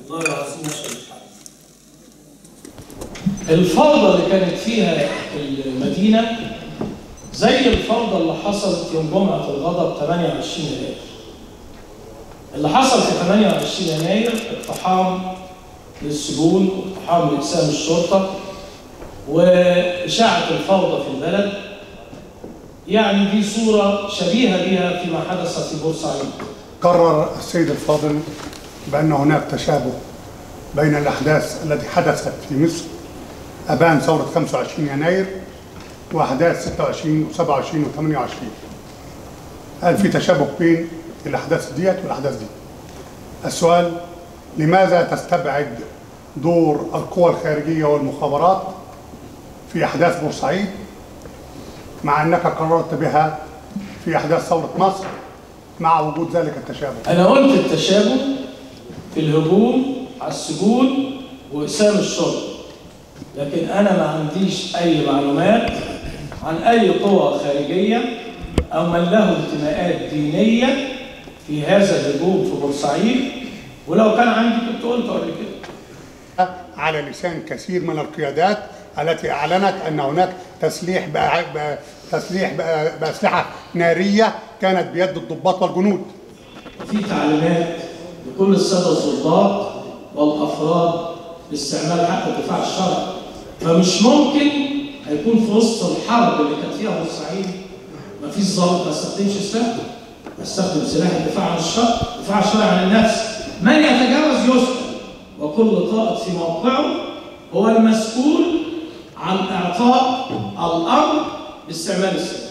والله العظيم مش الحل الفوضى اللي كانت فيها المدينة زي الفوضى اللي حصلت يوم جمعة الغضب 28 يناير اللي حصل في 28 يناير اقتحام للسجون واقتحام لأجسام الشرطة وإشاعة الفوضى في البلد يعني دي صورة شبيهة بها فيما حدث في بورسعيد قرر السيد الفاضل بأن هناك تشابه بين الأحداث التي حدثت في مصر أبان ثورة 25 يناير وأحداث 26 و27 و28 هل في تشابه بين الأحداث ديت والأحداث دي؟ السؤال لماذا تستبعد دور القوى الخارجية والمخابرات في أحداث بورسعيد مع أنك قررت بها في أحداث ثورة مصر مع وجود ذلك التشابه أنا قلت التشابه في الهجوم على السجون وإقسام الشرطة لكن أنا ما عنديش أي معلومات عن أي قوى خارجية أو من له انتماءات دينية في هذا الهجوم في بورسعيد ولو كان عندي كنت قلت قبل كده على لسان كثير من القيادات التي اعلنت ان هناك تسليح بأ- بأ- تسليح بأ- باسلحه ناريه كانت بيد الضباط والجنود في تعليمات لكل الساده الضباط والافراد باستعمال حق الدفاع الشرعي فمش ممكن هيكون في وسط الحرب اللي كانت فيها بورسعيد ما فيش ضابط ما استخدمش سلاح استخدم سلاح الدفاع عن الشرع الدفاع الشرعي عن النفس من يتجاوز يسلم وكل قائد في موقعه هو المسؤول عن اعطاء الامر باستعمال السلاح